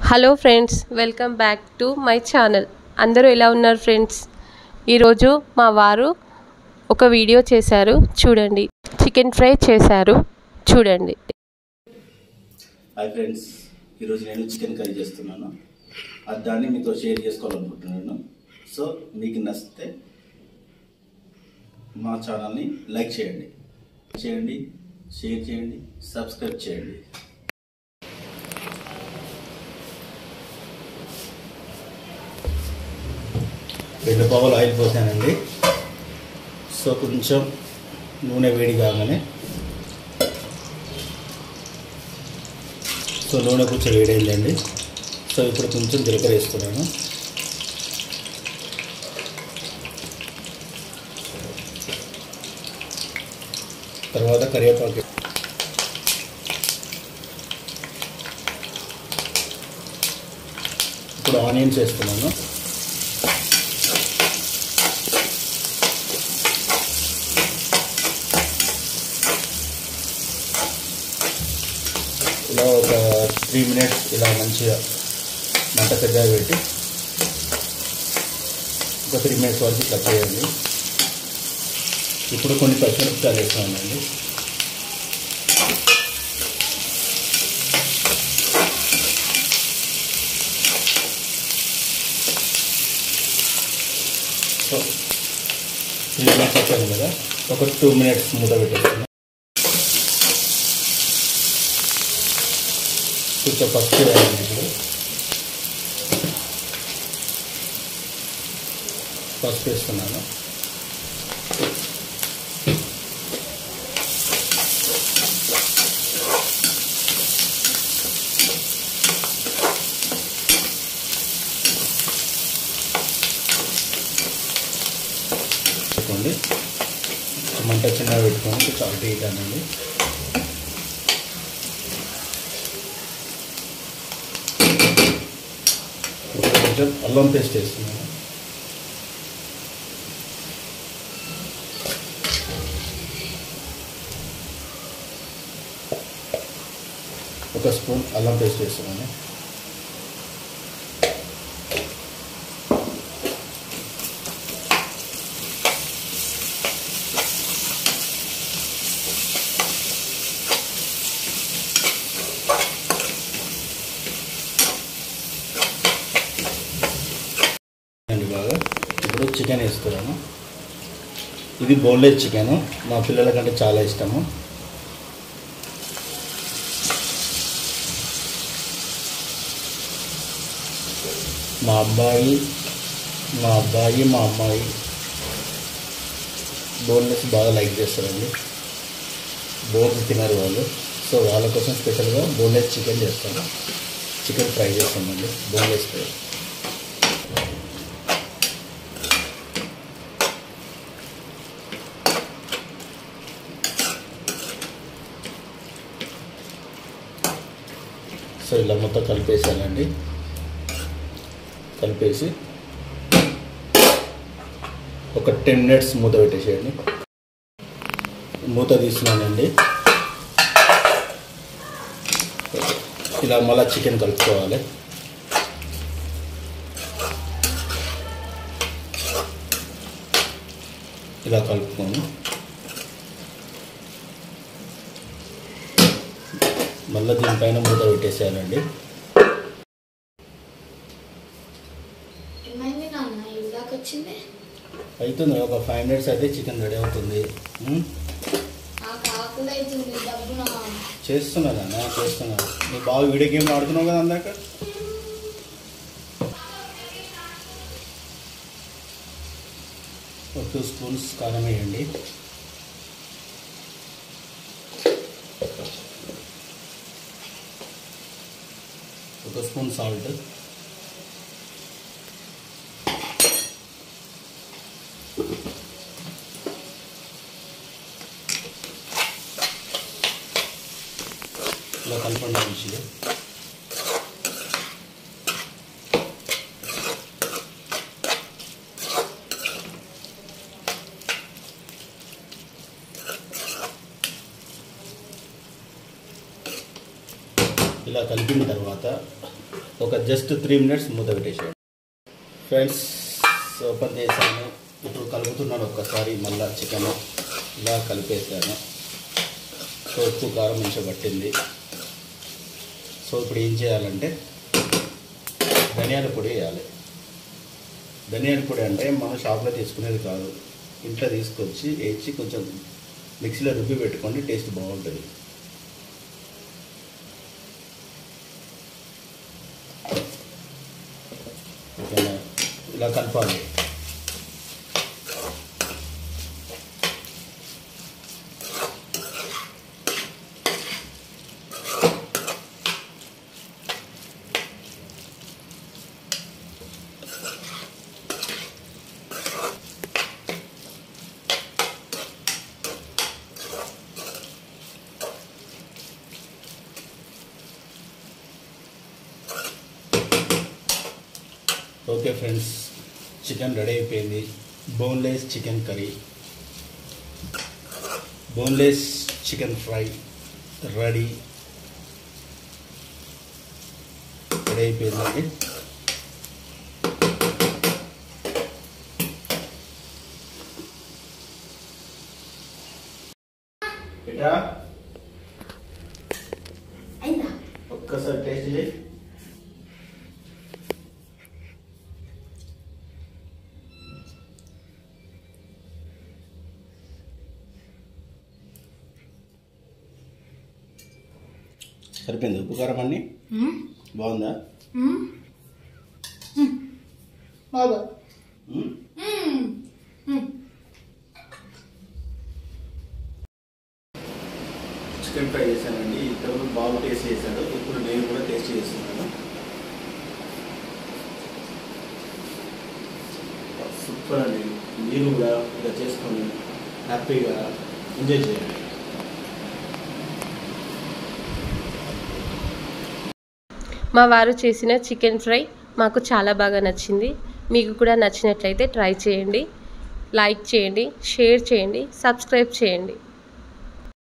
Hello friends welcome back to my channel అందరూ ఎలా ఉన్నారు ఫ్రెండ్స్ ఈరోజు మా వారు ఒక వీడియో చేశారు చూడండి చికెన్ ఫ్రై చేశారు చూడండి హాయ్ ఫ్రెండ్స్ ఈరోజు నేను చికెన్ కర్రీ చేస్తున్నాను అది దాన్ని మీతో షేర్ చేసుకోవాలనుకుంటున్నాను సో మీకు నచ్చితే మా ఛానల్ని లైక్ చేయండి చేయండి షేర్ చేయండి సబ్స్క్రైబ్ చేయండి రెండు పావులు ఆయిల్ పోసానండి సో కొంచెం నూనె వేడి కాగానే సో నూనె కొంచెం వేడైందండి సో ఇప్పుడు కొంచెం జీలకర్ర వేస్తున్నాను తర్వాత కరివేపాకు ఇప్పుడు ఆనియన్స్ వేస్తున్నాను ఇలా ఒక త్రీ మినిట్స్ ఇలా మంచిగా మంట పెద్దగా పెట్టి ఒక త్రీ మినిట్స్ వరకు ఇట్లా చేయండి ఇప్పుడు కొన్ని పచ్చిమిరపకాయలు వేస్తానండి సో త్రీ మినిట్స్ వచ్చాను కదా ఒక టూ మినిట్స్ మూత పెట్టేస్తాను కొంచెం పసుపు వేయాలండి ఇప్పుడు పసుపు వేస్తున్నాను పెట్టుకోండి మంట చిన్నగా పెట్టుకొని కొంచెం అటు ఇటు అనండి ఇప్పుడు కొంచెం అల్లం పేస్ట్ వేస్తున్నాను ఒక స్పూన్ అల్లం పేస్ట్ వేస్తున్నాను అండి బాగా ఇప్పుడు చికెన్ వేస్తున్నాను ఇది బోన్లెస్ చికెన్ మా పిల్లలకంటే చాలా ఇష్టము మా అబ్బాయి మా అబ్బాయి మా అమ్మాయి బోన్లెస్ బాగా లైక్ చేస్తారండి బోన్స్ తినరు వాళ్ళు సో వాళ్ళ కోసం స్పెషల్గా బోన్లెస్ చికెన్ చేస్తాను చికెన్ ఫ్రై చేస్తామండి బోన్లెస్ ఫ్రై సో ఇలా మొత్తం కలిపేసానండి కలిపేసి ఒక టెన్ మినిట్స్ మూత పెట్టేసేయండి మూత తీసినానండి ఇలా మళ్ళీ చికెన్ కలుపుకోవాలి ఇలా కలుపుకొని మళ్ళీ దీనిపైన మూత పెట్టేసేయాలండి ఏమైంది నాన్న ఇలాగ వచ్చింది అవుతుంది ఒక ఫైవ్ మినిట్స్ అయితే చికెన్ రెడీ అవుతుంది ఉమ్, నాకు ఆకలి అవుతుంది డబ్బున చేస్తున్నా నాన్న చేస్తున్నా నీ బాగా వీడియో గేమ్ ఆడుతున్నావు కదా అందాక ఒక టూ స్పూన్స్ కారం వేయండి ఒక స్పూన్ సాల్ట్ ఇలా కలపండి మంచిగా ఇలా కలిపిన తర్వాత ఒక జస్ట్ త్రీ మినిట్స్ మూత పెట్టేసాను ఫ్రెండ్స్ ఓపెన్ చేశాను ఇప్పుడు కలుపుతున్నాను ఒక్కసారి మళ్ళీ చికెన్ ఇలా కలిపేసాను సో ఉప్పు కారం మంచిగా పట్టింది సో ఇప్పుడు ఏం చేయాలంటే ధనియాల పొడి వేయాలి ధనియాల పొడి అంటే మనం షాప్లో తీసుకునేది కాదు ఇంట్లో తీసుకొచ్చి వేసి కొంచెం మిక్సీలో రుబ్బి పెట్టుకోండి టేస్ట్ బాగుంటుంది ఓకేనా ఇలా కలపాలి ఓకే ఫ్రెండ్స్ చికెన్ రెడీ అయిపోయింది boneless chicken curry boneless chicken fry ready ready అయిపోయిందండి ఇట్రా అయిందా ఒక్కసారి టేస్ట్ చేయి సరిపోయింది ఉప్పు కారం అన్ని బాగుందా బాబు ఉమ్? చికెన్ ఫ్రై చేశానండి ఇద్దరు బాబు టేస్ట్ చేశాడు ఇప్పుడు నేను కూడా టేస్ట్ చేస్తున్నాను సూపర్ అండి మీరు కూడా ఇలా చేసుకొని హ్యాపీగా ఎంజాయ్ చేయండి మా వారు చేసిన చికెన్ ఫ్రై మాకు చాలా బాగా నచ్చింది మీకు కూడా నచ్చినట్లయితే ట్రై చేయండి లైక్ చేయండి షేర్ చేయండి సబ్స్క్రైబ్ చేయండి